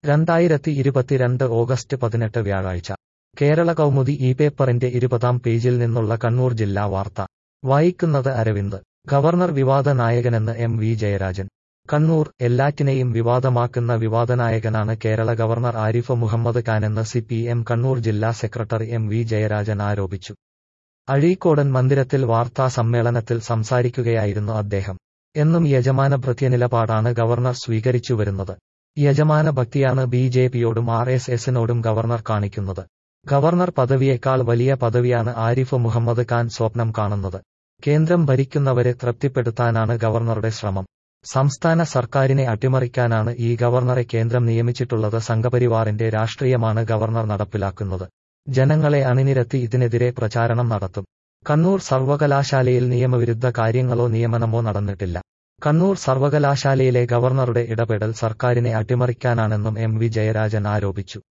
രണ്ടായിരത്തി ഇരുപത്തിരണ്ട് ഓഗസ്റ്റ് പതിനെട്ട് വ്യാഴാഴ്ച കേരള കൗമുദി ഈ പേപ്പറിന്റെ ഇരുപതാം പേജിൽ നിന്നുള്ള കണ്ണൂർ ജില്ലാ വാർത്ത വായിക്കുന്നത് അരവിന്ദ് ഗവർണർ വിവാദ നായകനെന്ന് എം വി ജയരാജൻ കണ്ണൂർ എല്ലാറ്റിനെയും വിവാദമാക്കുന്ന വിവാദനായകനാണ് കേരള ഗവർണർ ആരിഫ് മുഹമ്മദ് ഖാനെന്ന് സി പി എം കണ്ണൂർ ജില്ലാ സെക്രട്ടറി എം വി ജയരാജൻ ആരോപിച്ചു അഴീക്കോടൻ മന്ദിരത്തിൽ വാർത്താ സമ്മേളനത്തിൽ സംസാരിക്കുകയായിരുന്നു അദ്ദേഹം എന്നും യജമാന ഭൃത്യനിലപാടാണ് ഗവർണർ സ്വീകരിച്ചു വരുന്നത് യജമാന ഭക്തിയാണ് ബി ജെ പിയോടും ആർ എസ് എസിനോടും ഗവർണർ കാണിക്കുന്നത് ഗവർണർ പദവിയേക്കാൾ വലിയ പദവിയാണ് ആരിഫ് മുഹമ്മദ് ഖാൻ സ്വപ്നം കാണുന്നത് കേന്ദ്രം ഭരിക്കുന്നവരെ തൃപ്തിപ്പെടുത്താനാണ് ഗവർണറുടെ ശ്രമം സംസ്ഥാന സർക്കാരിനെ അട്ടിമറിക്കാനാണ് ഈ ഗവർണറെ കേന്ദ്രം നിയമിച്ചിട്ടുള്ളത് സംഘപരിവാറിന്റെ രാഷ്ട്രീയമാണ് ഗവർണർ നടപ്പിലാക്കുന്നത് ജനങ്ങളെ അണിനിരത്തി ഇതിനെതിരെ പ്രചാരണം നടത്തും കണ്ണൂർ സർവകലാശാലയിൽ നിയമവിരുദ്ധ കാര്യങ്ങളോ നിയമനമോ നടന്നിട്ടില്ല കണ്ണൂർ സർവകലാശാലയിലെ ഗവർണറുടെ ഇടപെടൽ സർക്കാരിനെ അട്ടിമറിക്കാനാണെന്നും എം വി ജയരാജൻ ആരോപിച്ചു